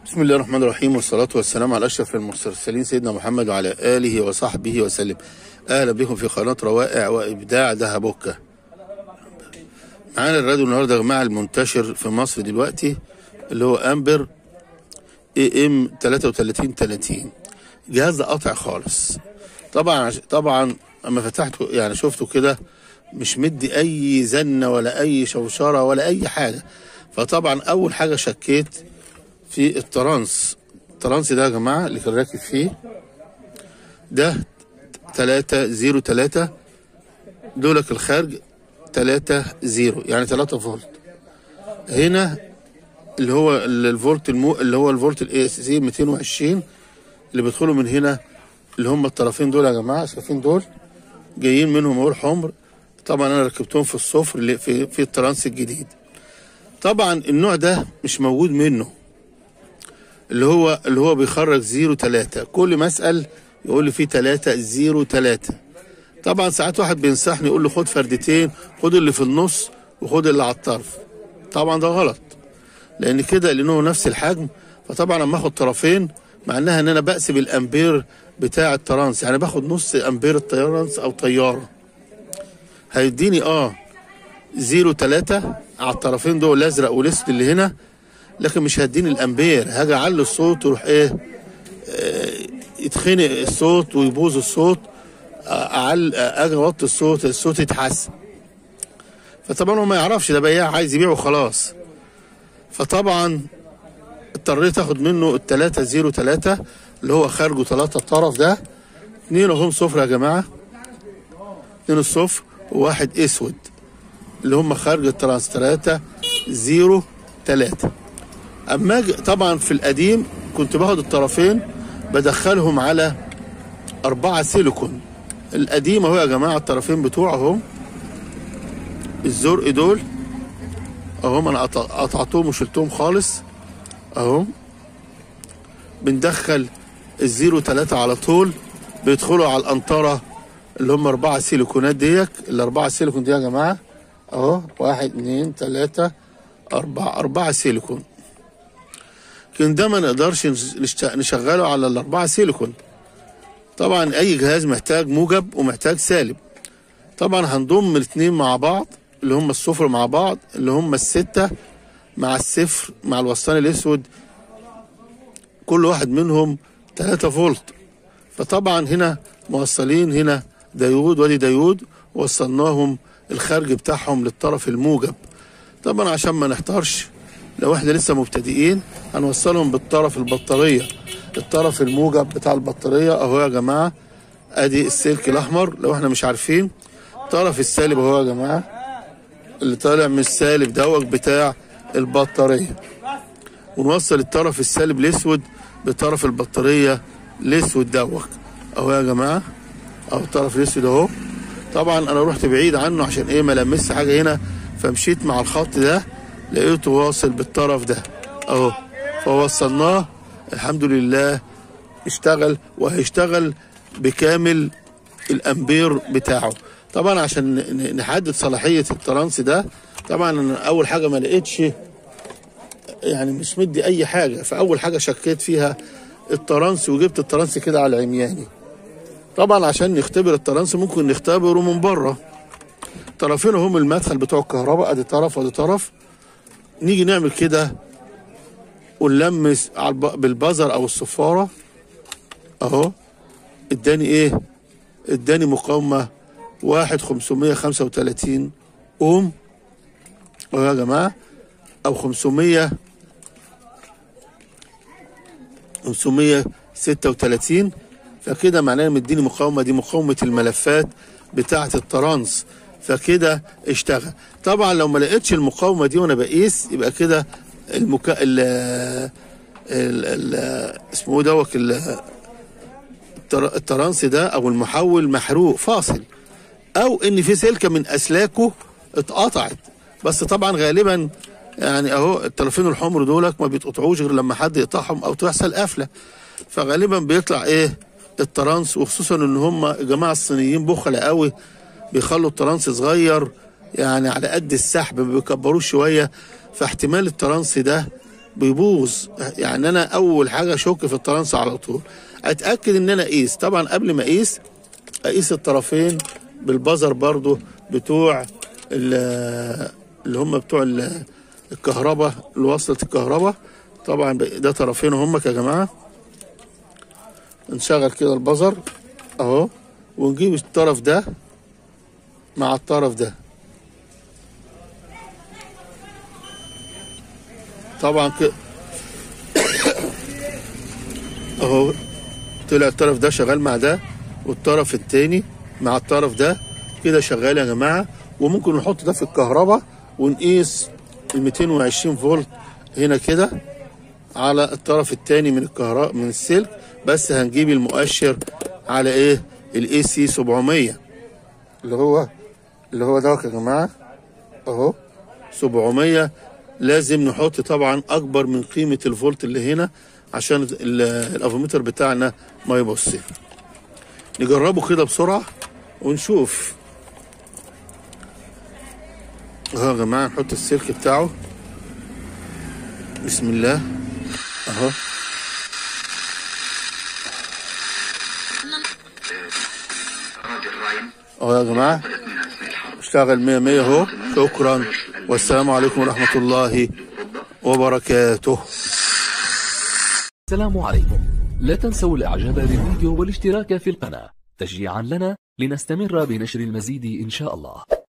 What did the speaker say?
بسم الله الرحمن الرحيم والصلاة والسلام على أشرف المرسلين سيدنا محمد وعلى آله وصحبه وسلم أهلا بكم في قناة روائع وإبداع دهبوكة معانا الراديو النهاردة يا جماعة المنتشر في مصر دلوقتي اللي هو أمبر اي ام 3330 جهاز ده قاطع خالص طبعا طبعا اما فتحته يعني شفته كده مش مدي اي زنه ولا اي شوشره ولا اي حاجه فطبعا اول حاجه شكيت في الترانس الترانس ده يا جماعه اللي كان راكب فيه ده 3 0 3 دولك الخارج 3 0 يعني 3 فولت هنا اللي هو الفولت المو اللي هو الفولت الاي اس سي 220 اللي بيدخلوا من هنا اللي هم الطرفين دول يا جماعه شايفين دول جايين منهم اهو الحمر طبعا انا ركبتهم في الصفر اللي في في الترانس الجديد طبعا النوع ده مش موجود منه اللي هو اللي هو بيخرج زيرو تلاتة كل ما اسال يقول لي في تلاتة زيرو تلاتة طبعا ساعات واحد بينصحني يقول له خد فردتين خد اللي في النص وخد اللي على الطرف طبعا ده غلط لان كده لانه نفس الحجم فطبعا لما اخد طرفين معناها ان انا بقسم الامبير بتاع الترانس يعني باخد نص امبير الترانس او طياره هيديني اه زيرو تلاتة على الطرفين دول الازرق والاسود اللي هنا لكن مش هيديني الامبير هاجي اعلي الصوت ويروح ايه آه يتخنق الصوت ويبوظ الصوت اعل اجي اوطي الصوت الصوت يتحسن فطبعا هو ما يعرفش ده بياع عايز يبيع وخلاص فطبعا اضطريت اخد منه التلاتة زيرو تلاتة اللي هو خارجه تلاتة الطرف ده اتنين اهم صفر يا جماعة اتنين الصفر وواحد اسود اللي هم خارج الترانس تلاتة زيرو تلاتة اما طبعا في القديم كنت باخد الطرفين بدخلهم على أربعة سيليكون القديم اهو يا جماعة الطرفين بتوعه اهو الزرق دول اهو انا قطعتهم وشلتهم خالص اهو بندخل الزيرو تلاتة على طول بيدخلوا على القنطرة اللي هم أربعة سيليكونات ديك الأربعة سيليكون دي يا جماعة أهو واحد اتنين تلاتة أربعة أربعة سيليكون لكن ده ما نقدرش نشغله على الأربعة سيليكون طبعا أي جهاز محتاج موجب ومحتاج سالب طبعا هنضم الاتنين مع بعض اللي هم الصفر مع بعض اللي هم الستة مع الصفر مع الوسطاني الأسود كل واحد منهم 3 فولت فطبعا هنا موصلين هنا ديود ودي ديود وصلناهم الخارج بتاعهم للطرف الموجب طبعا عشان ما نحتارش لو احنا لسه مبتدئين هنوصلهم بالطرف البطارية الطرف الموجب بتاع البطارية اهو يا جماعة ادي السلك الاحمر لو احنا مش عارفين طرف السالب اهو يا جماعة اللي طالع من السالب دوت بتاع البطارية ونوصل الطرف السالب الاسود بطرف البطارية الاسود دوت اهو يا جماعة اهو الطرف الاسود اهو طبعا انا رحت بعيد عنه عشان ايه ما لمس حاجة هنا فمشيت مع الخط ده لقيته واصل بالطرف ده اهو فوصلناه الحمد لله اشتغل وهيشتغل بكامل الامبير بتاعه طبعا عشان نحدد صلاحية الترانس ده طبعا انا اول حاجة ما لقيتش يعني مش مدي اي حاجة فاول حاجة شكيت فيها الترانس وجبت الترانس كده على عمياني طبعا عشان نختبر الترانس ممكن نختبره من بره طرفين هم المدخل بتوع الكهرباء ادي طرف وادي طرف نيجي نعمل كده ونلمس بالبزر او الصفارة اهو اداني ايه اداني مقاومة واحد خمسمية خمسة وتلاتين اوم اهو يا جماعة او خمسمية خمسمية ستة وتلاتين فكده معناه مديني مقاومة دي مقاومة الملفات بتاعة الترانس فكده اشتغل طبعا لو ما لقيتش المقاومة دي وانا بقيس يبقى كده المكا ال ال ال اسمه دوت الترانس ده او المحول محروق فاصل او ان في سلكه من اسلاكه اتقطعت بس طبعا غالبا يعني اهو الطرفين الحمر دولك ما بيتقطعوش غير لما حد يقطعهم او تحصل قفله فغالبا بيطلع ايه الترانس وخصوصا ان هم الجماعه الصينيين بخلة قوي بيخلوا الترانس صغير يعني على قد السحب ما بيكبروش شويه فاحتمال الترانس ده بيبوظ يعني انا اول حاجه اشك في الطرنس على طول اتاكد ان انا اقيس طبعا قبل ما اقيس اقيس الطرفين بالبزر برضو بتوع ال- اللي هم بتوع ال- الكهرباء اللي وصلت الكهرباء طبعا ده طرفين هم يا جماعه نشغل كده البزر اهو ونجيب الطرف ده مع الطرف ده طبعا كده اهو طلع الطرف ده شغال مع ده والطرف التاني مع الطرف ده كده شغال يا جماعه وممكن نحط ده في الكهرباء ونقيس ال 220 فولت هنا كده على الطرف التاني من الكهرباء من السلك بس هنجيب المؤشر على ايه الاي سي 700 اللي هو اللي هو دوت يا جماعه اهو 700 لازم نحط طبعا اكبر من قيمه الفولت اللي هنا عشان ال- الافوميتر بتاعنا ما يبص نجربه كده بسرعه ونشوف اهو يا جماعه نحط السلك بتاعه بسم الله اهو راديو الرايم اهو يا جماعه بدأت من أثناء الحرب اشتغل 100 100 اهو شكرا والسلام عليكم ورحمه الله وبركاته السلام عليكم لا تنسوا الاعجاب بالفيديو والاشتراك في القناة تشجيعا لنا لنستمر بنشر المزيد ان شاء الله